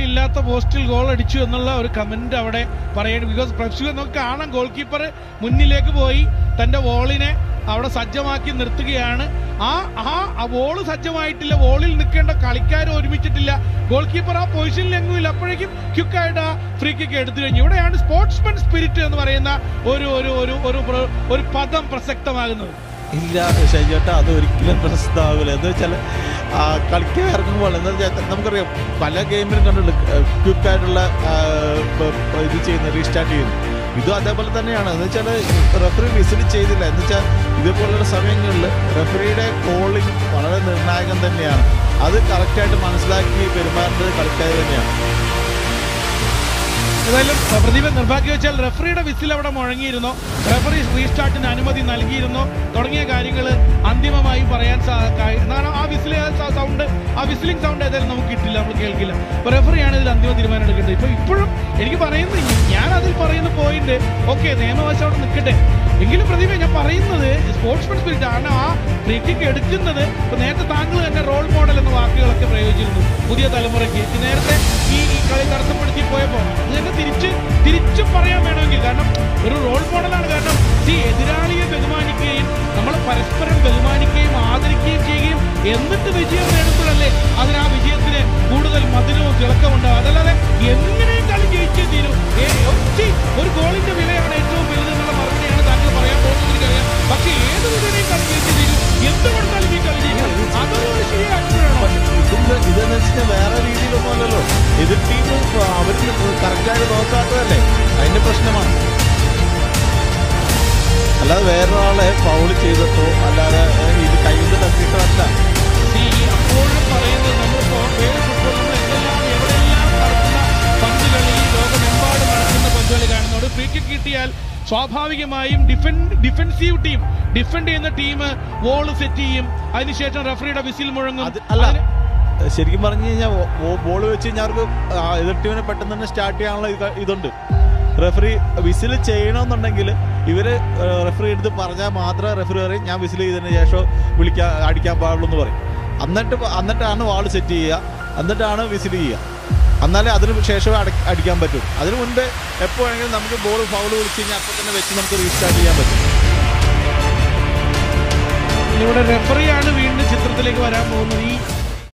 ഇല്ലാത്ത പോസ്റ്റിൽ ഗോൾ അടിച്ചു എന്നുള്ള ഒരു കമന്റ് അവിടെ പറയണം ബിക്കോസ് പ്രശ്നം നമുക്ക് കാണാം ഗോൾ കീപ്പർ മുന്നിലേക്ക് പോയി തന്റെ വോളിനെ അവിടെ സജ്ജമാക്കി നിർത്തുകയാണ് ആ ആ ആ വോള് സജ്ജമായിട്ടില്ല വോളിൽ നിൽക്കേണ്ട കളിക്കാർ ഒരുമിച്ചിട്ടില്ല ഗോൾ കീപ്പർ ആ പൊസിഷനിൽ എങ്ങുമില്ല അപ്പോഴേക്കും ക്യുക്കായിട്ട് ആ ഫ്രീ കിക്ക് എടുത്തു കഴിഞ്ഞു ഇവിടെയാണ് സ്പോർട്സ്മാൻ സ്പിരിറ്റ് എന്ന് പറയുന്ന ഒരു ഒരു ഒരു ഒരു പ്ര- ഒരു പദം പ്രസക്തമാകുന്നത് ഇല്ല ഷൈജോട്ട അത് ഒരിക്കലും പ്രസിദ്ധമാകില്ല എന്ന് വെച്ചാൽ കളിക്കാൻ ഇറങ്ങുമ്പോൾ എന്ന് വെച്ചാൽ നമുക്കറിയാം പല ഗെയിമിലും കണ്ടുണ്ട് ക്വിക്കായിട്ടുള്ള ഇത് ചെയ്യുന്ന റീസ്റ്റാർട്ട് ചെയ്യുന്നു ഇതും അതേപോലെ തന്നെയാണ് എന്ന് വെച്ചാൽ റെഫറി വിസിൽ ചെയ്തില്ല എന്ന് വെച്ചാൽ ഇതേപോലുള്ള സമയങ്ങളിൽ റെഫറിയുടെ കോളിംഗ് വളരെ നിർണായകം തന്നെയാണ് അത് കറക്റ്റായിട്ട് മനസ്സിലാക്കി പെരുമാറേണ്ടത് കളിക്കാർ തന്നെയാണ് ഏതായാലും പ്രദീപ നിർഭാഗ്യവശാൽ റെഫറിയുടെ വിസിൽ അവിടെ മുഴങ്ങിയിരുന്നു റെഫറി റീസ്റ്റാർട്ടിന് അനുമതി നൽകിയിരുന്നു തുടങ്ങിയ കാര്യങ്ങൾ അന്തിമമായി പറയാൻ സാ- കാ- കാരണം ആ വിസിൽ സൗണ്ട് ആ വിസിലിംഗ് സൗണ്ട് ഏതായാലും നമുക്ക് കിട്ടില്ല നമ്മൾ കേൾക്കില്ല അപ്പൊ റെഫറിയാണ് ഇതിൽ അന്തിമ തീരുമാനം എടുക്കേണ്ടത് ഇപ്പൊ ഇപ്പോഴും എനിക്ക് പറയുന്നത് ഞാൻ അതിൽ പറയുന്ന പോയിന്റ് ഓക്കെ നിയമവശം അവിടെ നിൽക്കട്ടെ എങ്കിലും പ്രദീപ ഞാൻ പറയുന്നത് സ്പോർട്സ്മാൻ സ്പിരിറ്റ് കാരണം ആ ഫ്രീ കിക്ക് എടുക്കുന്നത് ഇപ്പൊ നേരത്തെ താങ്കൾ തന്നെ റോൾ മോഡൽ എന്ന വാക്കുകളൊക്കെ പ്രയോഗിച്ചിരുന്നു പുതിയ തലമുറയ്ക്ക് ഇത് നേരത്തെ ഈ ഈ കളി തടസ്സപ്പെടുത്തി പോയപ്പോൾ അത് തന്നെ തിരിച്ച് തിരിച്ചും പറയാൻ വേണമെങ്കിൽ കാരണം ഒരു റോൾ മോഡലാണ് കാരണം ഈ എതിരാളിയെ ബഹുമാനിക്കുകയും നമ്മൾ പരസ്പരം ബഹുമാനിക്കുകയും ആദരിക്കുകയും ചെയ്യുകയും എന്നിട്ട് വിജയം നേടുമ്പോഴല്ലേ അതിന് ആ വിജയത്തിന് കൂടുതൽ മധുരവും തിളക്കവും ഉണ്ടാവും അതല്ലാതെ എങ്ങനെയും കളി ജയിച്ചേ തീരും ഏ, ഒറ്റ ഒരു ഗോളിന്റെ വിലയാണ് ഏറ്റവും വലുത് എന്നുള്ള മറുപടിയാണ് താങ്കൾ പറയാൻ പോകുന്നത് എനിക്കറിയാം പക്ഷേ ഏത് വിധേനയും കളി ജയിച്ചേ തീരും എന്ത് കൊടുത്താലും ഈ കളി ജയിക്കും അതൊന്നും ഒരു ശരിയാക്കുമ്പോഴാണോ ഇതിന്റെ ഇതെന്ന് വെച്ചാൽ വേറെ രീതിയിലൊന്നും അല്ലല്ലോ എതിർ ടീം അവർ കറക്റ്റായിട്ട് നോക്കാത്തതല്ലേ അതിന്റെ പ്രശ്നമാണ് അല്ലാതെ വേറൊരാളെ ഫൗൾ ചെയ്തിട്ടോ അല്ലാതെ ഏഹ്, ഇത് കൈകൊണ്ട് തട്ടിയിട്ടോ അല്ല ഈ അപ്പോഴും പറയുന്നത് നമ്മളിപ്പോ വേൾഡ് ഫുട്ബോൾ നമ്മൾ എന്തെല്ലാം എവിടെയെല്ലാം നടക്കുന്ന പന്തുകളി ലോകമെമ്പാടും നടക്കുന്ന പന്തുകളി കാണുന്നതോട് ഫ്രീ കിക്ക് കിട്ടിയാൽ സ്വാഭാവികമായും ഡിഫൻഡ് ഡിഫൻസീവ് ടീം ഡിഫെൻഡ് ചെയ്യുന്ന ടീം വോൾ സെറ്റ് ചെയ്യും അതിനുശേഷം റഫറിയുടെ വിസിൽ മുഴങ്ങും അത് അല്ല അതിന് ശരിക്കും പറഞ്ഞു കഴിഞ്ഞാൽ ബോൾ വെച്ച് കഴിഞ്ഞാൽ അവർക്ക് ആ എതിർ ടീമിനെ പെട്ടെന്ന് തന്നെ സ്റ്റാർട്ട് ചെയ്യാനുള്ള ഇത് ഇതുണ്ട് റെഫറി വിസിൽ ചെയ്യണമെന്നുണ്ടെങ്കിൽ ഇവര് റെഫറി എടുത്ത് പറഞ്ഞാൽ മാത്രമേ റെഫറി പറയും ഞാൻ വിസിൽ ചെയ്തതിന് ശേഷം വിളിക്കാൻ അടിക്കാൻ പാടുള്ളൂ എന്ന് പറയും എന്നിട്ട് പ- എന്നിട്ടാണ് വാൾ സെറ്റ് ചെയ്യുക എന്നിട്ടാണ് വിസിൽ ചെയ്യുക എന്നാലേ അതിന് ശേഷമേ അട- അടിക്കാൻ പറ്റൂ അതിന് മുൻപേ എപ്പോൾ വേണമെങ്കിലും നമുക്ക് ബോൾ ഫൗൾ വിളിച്ച് കഴിഞ്ഞാൽ അപ്പോൾ തന്നെ വെച്ച് നമുക്ക് റീസ്റ്റാർട്ട് ചെയ്യാൻ പറ്റും ഇവിടെ റെഫറിയാണ് വീണ്ടും ചിത്രത്തിലേക്ക് വരാൻ പോകുന്നത് ഈ